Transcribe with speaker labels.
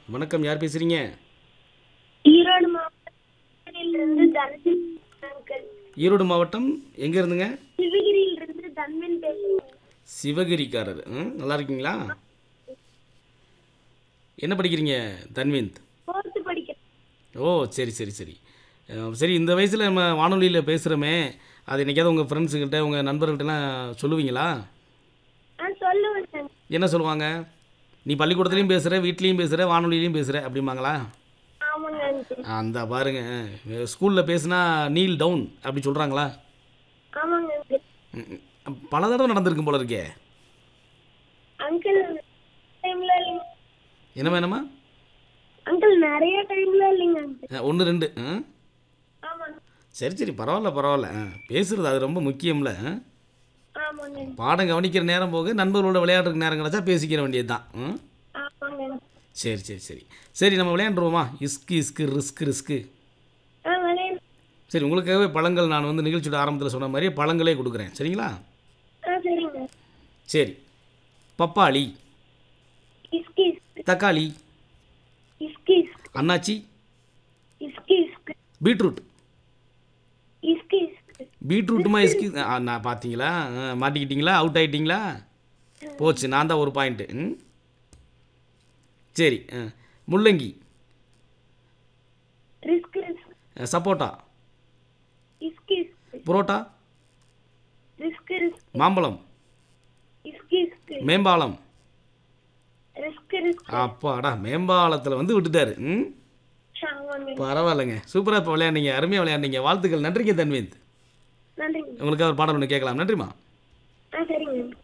Speaker 1: வணக்கம் யார் பேசுகிறீங்க
Speaker 2: ஈரோடு மாவட்டத்திலிருந்து தனசிங் அங்கிள்
Speaker 1: ஈரோடு மாவட்டம் எங்கே இருந்துங்க
Speaker 2: சிவகிரியிலிருந்து தன்வின் பேசுறேன்
Speaker 1: சிவகிரிக்காரர் ம், நல்லா இருக்கீங்களா என்ன படிக்கிறீங்க தன்விந்த்
Speaker 2: ஃபோர்த்து படிக்கிறேன்
Speaker 1: ஓ சரி சரி சரி அஹ், சரி இந்த வயசில் நம்ம வானொலியில் பேசுகிறோமே அது என்னைக்காவது உங்கள் ஃப்ரெண்ட்ஸுக்கிட்ட உங்கள் நண்பர்கள்ட்டலாம் சொல்லுவீங்களா
Speaker 2: ஆ சொல்லுவேன் சார்
Speaker 1: என்ன சொல்லுவாங்க நீ பள்ளிக்கூடத்துலேயும் பேசுகிற வீட்லேயும் பேசுகிற வானொலியிலையும் பேசுகிற அப்படிம்பாங்களா
Speaker 2: ஆமாங்க அங்கிள்
Speaker 1: அந்த பாருங்க ஸ்கூலில் பேசுனா நீல் டவுன் அப்படி சொல்கிறாங்களா
Speaker 2: ஆமாங்க அங்கிள்
Speaker 1: பல தடவை நடந்திருக்கும் போல இருக்கே
Speaker 2: அங்கிள் டைம்ல இல்லைங்க
Speaker 1: என்ன வேணுமா
Speaker 2: அங்கிள் நிறைய டைம்ல இல்லைங்க அங்கிள்
Speaker 1: ஒன்று ரெண்டு ஆ?
Speaker 2: ஆமாங்க
Speaker 1: சரி சரி பரவாயில்ல பரவாயில்ல ஆ, பேசுறது அது ரொம்ப முக்கியம்ல ஆ?
Speaker 2: ஆமாங்க அங்கிள்.
Speaker 1: பாடம் கவனிக்கிற நேரம் போக நண்பர்களோட விளையாடுறதுக்கு நேரம் கிடச்சா பேசிக்கிற வேண்டியது தான்
Speaker 2: ஆமாங்க அங்கிள்.
Speaker 1: சரி சரி சரி சரி நம்ம விளையாண்டுருவோமா இஸ்கு இஸ்கு ரிஸ்க் ரிஸ்க்கு
Speaker 2: ஆ விளையாடு
Speaker 1: சரி உங்களுக்காகவே பழங்கள் நான் வந்து நிகழ்ச்சியோட ஆரம்பத்தில் சொன்ன மாதிரியே பழங்களே கொடுக்குறேன் சரிங்களா
Speaker 2: ஆ சரிங்க
Speaker 1: சரி பப்பாளி
Speaker 2: இஸ்கி
Speaker 1: தக்காளி
Speaker 2: இஸ்கி
Speaker 1: அன்னாச்சி
Speaker 2: இஸ்கி இஸ்கி
Speaker 1: பீட்ரூட்
Speaker 2: இஸ்கி இஸ்கி
Speaker 1: பீட்ரூட்டுமா இஸ்கி ஆ, நான் பார்த்தீங்களா ஆ, மாட்டிக்கிட்டீங்களா அவுட் ஆகிட்டீங்களா போச்சு நான் தான் ஒரு பாயிண்ட்டு ம் சரி ஆ, முள்ளங்கி
Speaker 2: ரிஸ்க் ரிஸ்க்
Speaker 1: ஆ, சப்போட்டா
Speaker 2: இஸ்கி இஸ்கி
Speaker 1: புரோட்டா
Speaker 2: ரிஸ்க் ரிஸ்க்
Speaker 1: மாம்பழம்
Speaker 2: இஸ்கி இஸ்கி
Speaker 1: மேம்பாலம்
Speaker 2: ரிஸ்க் ரிஸ்க்
Speaker 1: அப்பாடா மேம்பாலத்தில் வந்து விட்டுட்டாரு ம்
Speaker 2: ஆமாங்க
Speaker 1: பரவாயில்லைங்க சூப்பராக இப்போ விளையாண்டீங்க அருமையாக விளையாண்டீங்க வாழ்த்துக்கள் நன்றிங்க தன்விந்த்
Speaker 2: நன்றிங்க
Speaker 1: உங்களுக்கு ஒரு பாடல் ஒன்று கேட்கலாம் நன்றிம்மா
Speaker 2: ஆ சரிங்க